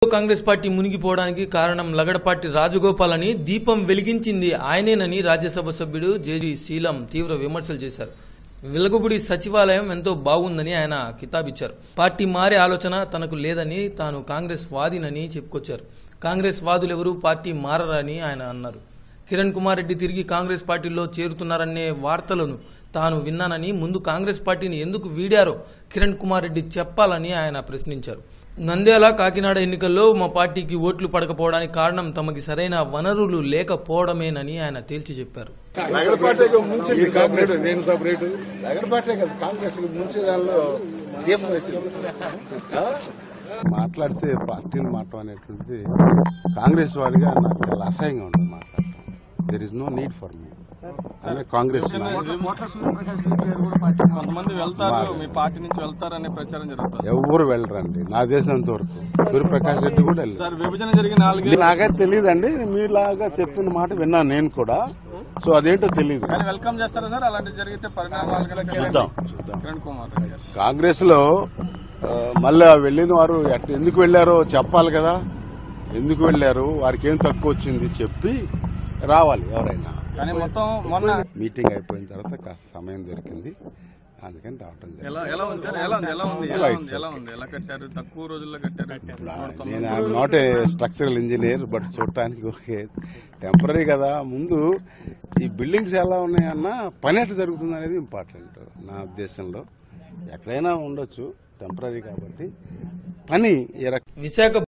Congress party మునిగిపోవడానికి కారణం లగడపాటి రాజగోపాల్ అని దీపం వెలిగించింది ఆయనేనని రాజ్యసభ సభ్యుడు జేజీ శీలం తీవ్ర విమర్శలు చేశారు వెలగబుడి సచివాలయం ఎంతో బాగుందని ఆయన కితాబిచ్చారు పార్టీ మారే ఆలోచన తనకు లేదని తాను కాంగ్రెస్ వాదినని చెప్పుకొచ్చారు కాంగ్రెస్ వాదులెవరూ పార్టీ మారరని ఆయన అన్నారు కిరణ్ కుమార్ రెడ్డి తిరిగి కాంగ్రెస్ పార్టీలో చేరుతున్నారనే వార్తలను తాను విన్నానని ముందు కాంగ్రెస్ పార్టీని ఎందుకు వీడారో కిరణ్ కుమార్ రెడ్డి చెప్పాలని ఆయన ప్రశ్నించారు నంద్యాల కాకినాడ ఎన్నికల్లో మా పార్టీకి ఓట్లు పడకపోవడానికి కారణం తమకి సరైన వనరులు లేకపోవడమేనని ఆయన తేల్చి చెప్పారు లగడపాటేగా ముంచింది కాంగ్రెస్ నేను సపరేట్ లగడపాటే కదా కాంగ్రెస్ ముంచే దానిలో దీపం వేసింది ఆ? మాట్లాడితే పార్టీని మాట్లాడటం అనేటువంటిది కాంగ్రెస్ వారిగా నాకు చాలా అసహ్యంగా ఉంటుంది మాట్లాడటం there is no need for me ఆమె కాంగ్రెస్ నాయకుడు. కోట్ల సూర్యప్రకాష్ రెడ్డి గారు కూడా పార్టీ కొంతమంది వెళ్తారు మీ పార్టీ నుంచి వెళ్తారనే ప్రచారం జరుగుతుంది ఎవరు వెళ్ళరండి నా దేశంత వరకు సూర్యప్రకాష్ రెడ్డి కూడా వెళ్ళారు సార్ విభజన జరిగి నాలుగే నాకైతే తెలియదండి మీలాగా చెప్పిన మాట విన్నాను నేను కూడా సో అదేంటో తెలియదు కానీ వెల్కమ్ చేస్తారా సార్ అలాంటి జరిగితే పరిణామాలు గల చూద్దాం చూద్దాం కిరణ్ కుమార్ రెడ్డి గారు. కాంగ్రెస్ లో ఆ, మళ్ళా వెళ్ళిన వారు ఎట్- ఎందుకు వెళ్ళారో చెప్పాలి కదా ఎందుకు వెళ్ళారు వారికి ఏం తక్కువ వచ్చింది చెప్పి రావాలి ఎవరైనా కానీ మొత్తం మొన్న మీటింగ్ అయిపోయిన తర్వాత కాస్త సమయం దొరికింది అందుకని రావటం జరిగింది ఎలా ఎలా ఉంది సార్ ఎలా ఉంది ఎలా ఉంది ఎలా ఉంది ఎలా ఉంది ఎలా కట్టారు తక్కువ రోజుల్లో కట్టారు ఇప్పుడు ఆ- నేను I'm not a structural engineer but చూడటానికి ఓకే టెంపరీ కదా ముందు ఈ బిల్డింగ్స్ ఎలా ఉన్నాయన్నా పని ఎట్లా జరుగుతుంది అనేది ఇంపార్టెంట్ నా ఉద్దేశంలో ఎక్కడైనా ఉండొచ్చు టెంపరీ కాబట్టి పని ఏ రకంగా విశాఖ